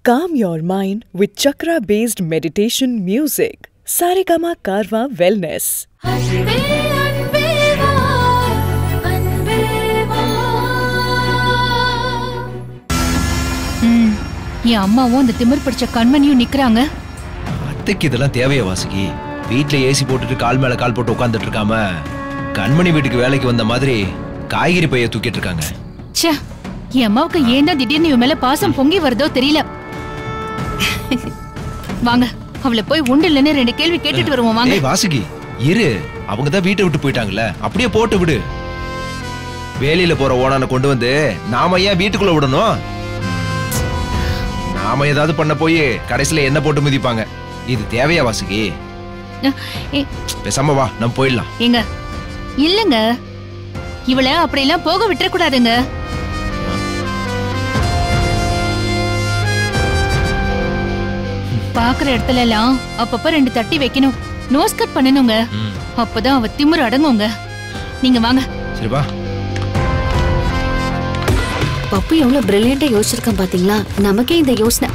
Calm your mind with chakra based meditation music. Saregama Karwa Wellness. அன்பே அன்பே வா அன்பே வா ம், என் அம்மாவும் அந்த திமிர் பிடிச்ச கண்மணியும் நிக்கிறாங்க அத்தைக்கு இதெல்லாம் தேவையா வாசுகி வீட்ல ஏசி போட்டுட்டு கால் மேல கால் போட்டு உட்காந்துட்டு இருக்காம கண்மணி வீட்டுக்கு வேலைக்கு வந்த மாதிரி காய்கறி பைய தூக்கிட்டு இருக்காங்க ச்சே என் அம்மாவுக்கு ஏன் தான் திடீர்னு இவன் மேல பாசம் பொங்கி வருதோ தெரியல வாங்க அவளை போய் உண்டு இல்லைன்னு ரெண்டு கேள்வி கேட்டுட்டு வருவோம் வாங்க ஏய் வாசுகி இரு அவங்க தான் வீட்டை விட்டு போயிட்டாங்கல்ல அப்படியே போட்டு விடு வேலையில போற ஓனான கொண்டு வந்து நாம ஏன் வீட்டுக்குள்ள விடணும் நாம ஏதாவது பண்ண போய் கடைசியில என்ன போட்டு மிதிப்பாங்க இது தேவையா வாசுகி அஹ், ஏ- பேசாம வா நம்ம போயிடலாம் ஏங்க இல்லங்க இவளை அப்படியெல்லாம் போக விட்டுறக்கூடாதுங்க பாக்குற இடத்துல எல்லாம் அப்பப்ப ரெண்டு தட்டி வைக்கணும் நோஸ் கட் பண்ணணுங்க ம். அப்பதான் அவ திமிரு அடங்குங்க நீங்க வாங்க சரி வா பப்பு எவ்வளவு பிரில்லியண்டா யோசிச்சிருக்கான் பாத்தீங்களா நமக்கே இந்த யோசனை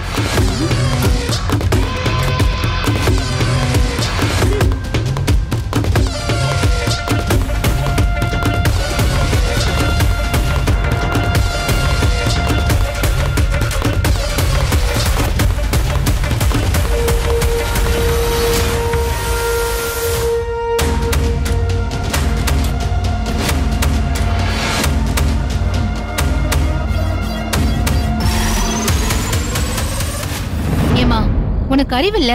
ஏமா உனக்கு அறிவில்ல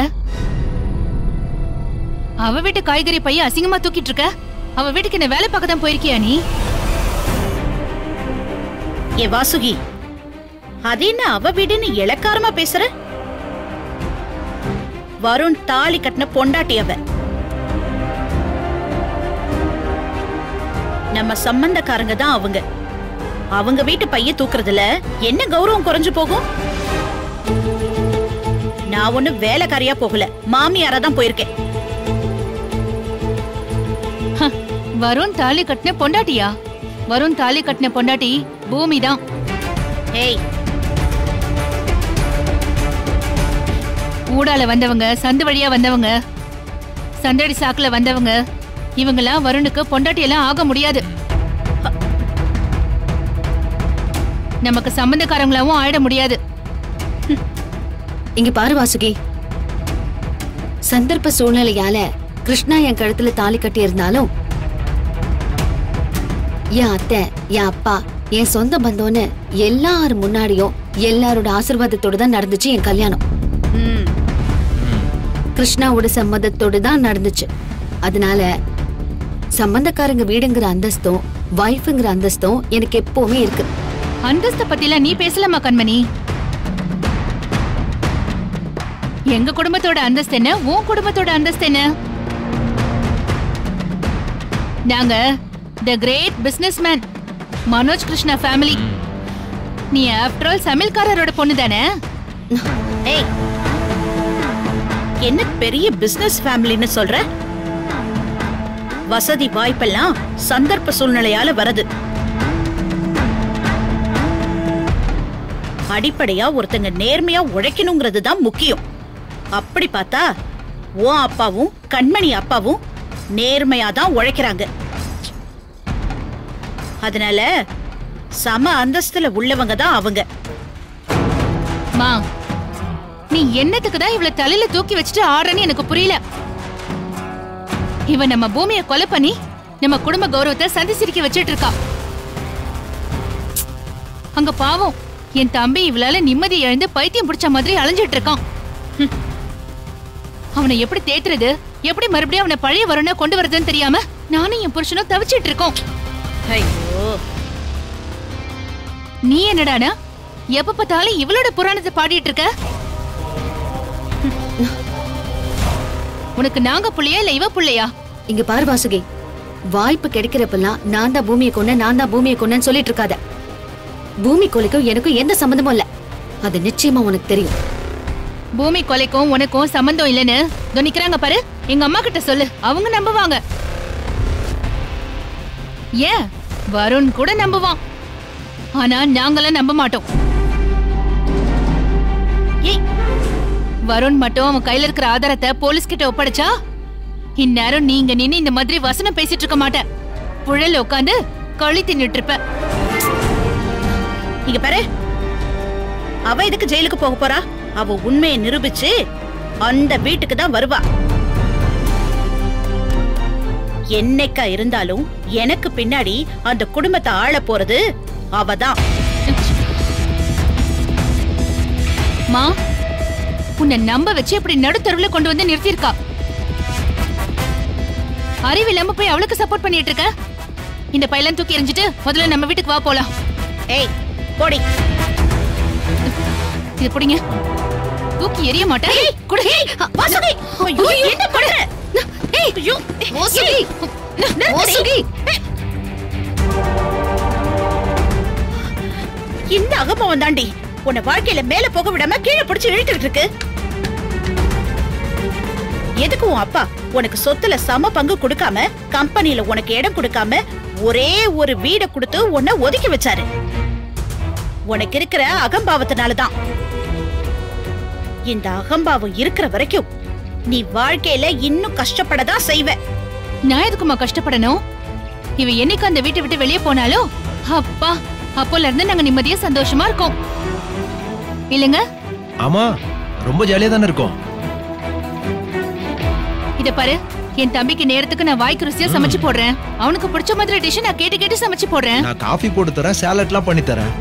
அவ வீட்டு காய்கறி பைய அசிங்கமா தூக்கிட்டு இருக்க அவ வீட்டுக்கு என்ன வேலை பார்க்க தான் போயிருக்கியா நீ ஏ வாசுகி அது என்ன அவ வீடுன்னு இளக்காரமா பேசுற வருண் தாலி கட்டின பொண்டாட்டி அவ நம்ம சம்பந்தக்காரங்க தான் அவங்க அவங்க வீட்டு பைய தூக்குறதுல என்ன கௌரவம் குறைஞ்சு போகும் நான் ஒண்ணு வேலைக்காரியா போகல மாமியாரா தான் போயிருக்கேன் ஹ, வருண் தாலி கட்டின பொண்டாட்டியா வருண் தாலி கட்டின பொண்டாட்டி பூமி தான் ஏய் ஊடால வந்தவங்க சந்து வழியா வந்தவங்க சந்தடி சாக்குல வந்தவங்க இவங்கெல்லாம் வருணுக்கு பொண்டாட்டி எல்லாம் ஆக முடியாது நமக்கு சம்பந்தக்காரங்களாவும் ஆயிட முடியாது இங்க பாரு வாசுகி சந்தர்ப்ப சூழ்நிலையால கிருஷ்ணா என் கழுத்துல தாலி கட்டி இருந்தாலும் என் அத்தை என் அப்பா என் சொந்த பந்தம்னு எல்லார் முன்னாடியும் எல்லாரோட ஆசீர்வாதத்தோட தான் நடந்துச்சு என் கல்யாணம் ம், கிருஷ்ணாவோட சம்மதத்தோட தான் நடந்துச்சு அதனால சம்பந்தக்காரங்க வீடுங்கிற அந்தஸ்தும் வைஃப்ங்கிற அந்தஸ்தும் எனக்கு எப்பவுமே இருக்கு அந்தஸ்த பத்திலாம் நீ பேசலாமா கண்மணி எங்க குடும்பத்தோட அந்தஸ்து என்ன உன் குடும்பத்தோட அந்தஸ்து என்ன நாங்க the great businessman Manoj Krishna family நீ ஆஃப்டர் ஆல் சமையல்காரரோட பொண்ணு தானே ஏய் என்ன பெரிய பிசினஸ் ஃபேமிலின்னு சொல்ற வசதி வாய்ப்பெல்லாம் சந்தர்ப்ப சூழ்நிலையால வரது அடிப்படையா ஒருத்தங்க நேர்மையா உழைக்கணுங்கிறது தான் முக்கியம் அப்படி பார்த்தா உன் அப்பாவும் கண்மணி அப்பாவும் நேர்மையா தான் உழைக்கிறாங்க அதனால சம அந்தஸ்துல உள்ளவங்க தான் அவங்க மா நீ என்னத்துக்கு தான் இவ்வளவு தலையில தூக்கி வச்சுட்டு ஆடுறன்னு எனக்கு புரியல இவன் நம்ம பூமியை கொலை பண்ணி நம்ம குடும்ப கௌரவத்தை சந்தி சிரிக்க வச்சிட்டு இருக்கா அங்க பாவம் என் தம்பி இவளால நிம்மதி இழந்து பைத்தியம் பிடிச்ச மாதிரி அலைஞ்சிட்டு இருக்கான் ஹம். அவனை எப்படி தேத்துறது எப்படி மறுபடியும் அவனை பழைய வரணும் கொண்டு வரதுன்னு தெரியாம நானும் என் புருஷனும் தவிச்சிட்டு இருக்கோம் ஐயோ நீ என்னடானா எப்ப பார்த்தாலும் இவளோட புராணத்தை பாடிட்டு இருக்க உனக்கு நாங்க புள்ளையா இல்ல இவ புள்ளையா இங்க பாரு வாசுகி வாய்ப்பு கிடைக்கிறப்பெல்லாம் நான் தான் பூமியை கொண்டேன் நான் தான் பூமியை கொண்டேன்னு சொல்லிட்டு இருக்காத பூமி கொலைக்கும் எனக்கும் எந்த சம்மந்தமும் இல்ல அது நிச்சயமா உனக்கு தெரியும் பூமி கொலைக்கும் உனக்கும் சம்பந்தம் இல்லைன்னு இதோ நிக்கிறாங்க பாரு எங்க அம்மா கிட்ட சொல்லு அவங்க நம்புவாங்க ஏன் வருண் கூட நம்புவான் ஆனா நாங்களாம் நம்ப மாட்டோம் வருண் மட்டும் அவன் கையில இருக்கிற ஆதாரத்தை போலீஸ் கிட்ட ஒப்படைச்சா இந்நேரம் நீங்க நின்னு இந்த மாதிரி வசனம் பேசிட்டு இருக்க மாட்டேன் புழல்ல உட்காந்து களி தின்னுட்டு இருப்ப இங்க பாரு அவ எதுக்கு ஜெயிலுக்கு போக போறா அவ உண்மையை நிரூபிச்சு அந்த வீட்டுக்கு தான் வருவா என்னைக்கா இருந்தாலும் எனக்கு பின்னாடி அந்த குடும்பத்தை ஆள போறது அவதான் மா உன்னை நம்ப வச்சு இப்படி நடுத்தருவுல கொண்டு வந்து நிறுத்தியிருக்கா அறிவில்லாம போய் அவளுக்கு சப்போர்ட் பண்ணிட்டு இருக்க இந்த பையலாம் தூக்கி எறிஞ்சிட்டு முதல்ல நம்ம வீட்டுக்கு வா போலாம் ஏய் போடி இது குடிங்க தூக்கி எரிய மாட்டேன் குடு வாசுகி ஐயோ, என்ன பண்ற ஐயோ, மோசுகி மோசுகி இந்த அகம்பவம் தாண்டி உன்னை வாழ்க்கையில மேல போக விடாம கீழே பிடிச்சு இழுத்துட்டு இருக்கு எதுக்கு உன் அப்பா உனக்கு சொத்துல சம பங்கு கொடுக்காம கம்பெனில உனக்கு இடம் கொடுக்காம ஒரே ஒரு வீட கொடுத்து உன்னை ஒதுக்கி வச்சாரு உனக்கு இருக்கிற அகம்பாவத்தினாலதான் இந்த அகம்பாவம் இருக்கிற வரைக்கும் நீ வாழ்க்கையில இன்னும் கஷ்டப்படதான் செய்வ நான் எதுக்குமா கஷ்டப்படணும் இவ என்னைக்கு அந்த வீட்டை விட்டு வெளியே போனாலும் அப்பா அப்போல இருந்து நாங்க நிம்மதியா சந்தோஷமா இருக்கோம் இல்லங்க ஆமா ரொம்ப ஜாலியா தானே இருக்கும் இத பாரு என் தம்பிக்கு நேரத்துக்கு நான் வாய்க்கு ருசியா சமைச்சு போடுறேன் அவனுக்கு பிடிச்ச மாதிரி டிஷ் நான் கேட்டு கேட்டு சமைச்சு போடுறேன் நான் காஃபி போட்டு தரேன் சாலட்லாம் பண்ணி தரேன்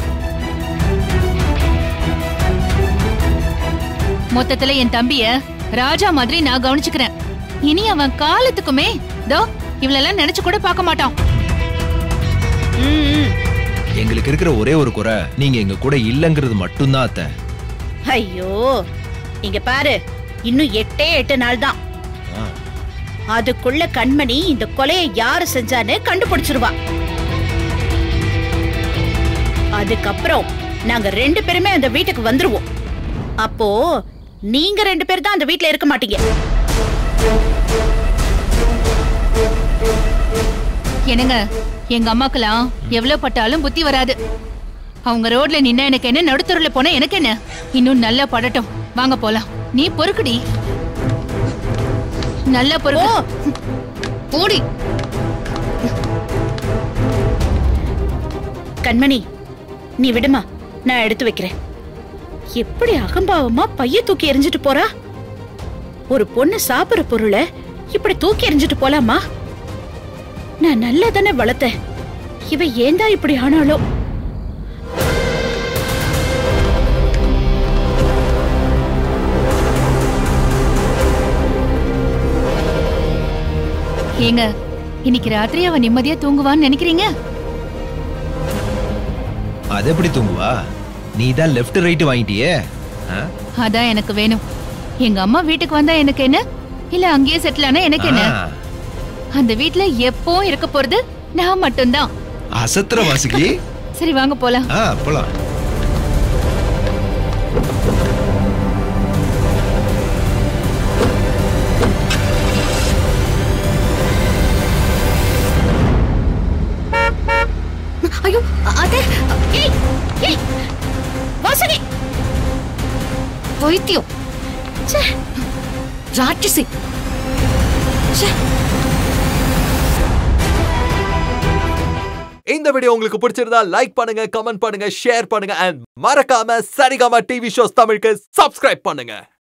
மொத்தத்துல என் தம்பிய ராஜா மாதிரி நான் கவனிச்சுக்கிறேன் இனி அவன் காலத்துக்குமே தோ இவளெல்லாம் நினைச்சு கூட பார்க்க மாட்டான் ம், ம். எங்களுக்கு இருக்கிற ஒரே ஒரு குறை நீங்க எங்க கூட இல்லங்கிறது மட்டும்தான் அத்தை ஐயோ இங்க பாரு இன்னும் எட்டே எட்டு நாள் தான் ஆ. அதுக்குள்ள கண்மணி இந்த கொலையை யாரு செஞ்சான்னு கண்டுபிடிச்சிருவா அதுக்கப்புறம் நாங்க ரெண்டு பேருமே அந்த வீட்டுக்கு வந்துருவோம் அப்போ நீங்க ரெண்டு பேர் தான் அந்த வீட்ல இருக்க மாட்டீங்க என்னங்க எங்க அம்மாக்கெல்லாம் எவ்வளவு பட்டாலும் புத்தி வராது அவங்க ரோட்ல நின்னா எனக்கு என்ன நடுத்தருல போனா எனக்கு என்ன இன்னும் நல்லா படட்டும் வாங்க போலாம் நீ பொறுக்குடி நல்லா ஓ பொறுக்கு போடி கண்மணி நீ விடுமா நான் எடுத்து வைக்கிறேன் எப்படி அகம்பாவமா பைய தூக்கி எறிஞ்சிட்டு போறா ஒரு பொண்ணு சாப்பிடுற பொருளை இப்படி தூக்கி எறிஞ்சிட்டு போலாமா நான் நல்லா தானே வளர்த்தேன் இவ ஏந்தா இப்படி ஆனாலோ ஏங்க இன்னைக்கு ராத்திரி அவ நிம்மதியா தூங்குவான்னு நினைக்கிறீங்க அது எப்படி தூங்குவா நீ தான் லெஃப்ட் ரைட் வாங்கிட்டியே ஆ? அதான் எனக்கு வேணும் எங்க அம்மா வீட்டுக்கு வந்தா எனக்கு என்ன இல்ல அங்கேயே செட்டில் ஆனா எனக்கு என்ன ஆ. அந்த வீட்ல எப்பவும் இருக்க போறது நான் மட்டும்தான் அசத்துற வாசுகி சரி வாங்க போலாம் ஆ போலாம் ஐயோ அதே ஏய் ஏய் வாசகி பைத்தியம் ச்சே ராட்சசி ச்சே இந்த வீடியோ உங்களுக்கு பிடிச்சிருந்தா லைக் பண்ணுங்க கமெண்ட் பண்ணுங்க ஷேர் பண்ணுங்க அண்ட் மறக்காம சரிகமா டிவி ஷோஸ் தமிழுக்கு சப்ஸ்கிரைப் பண்ணுங்க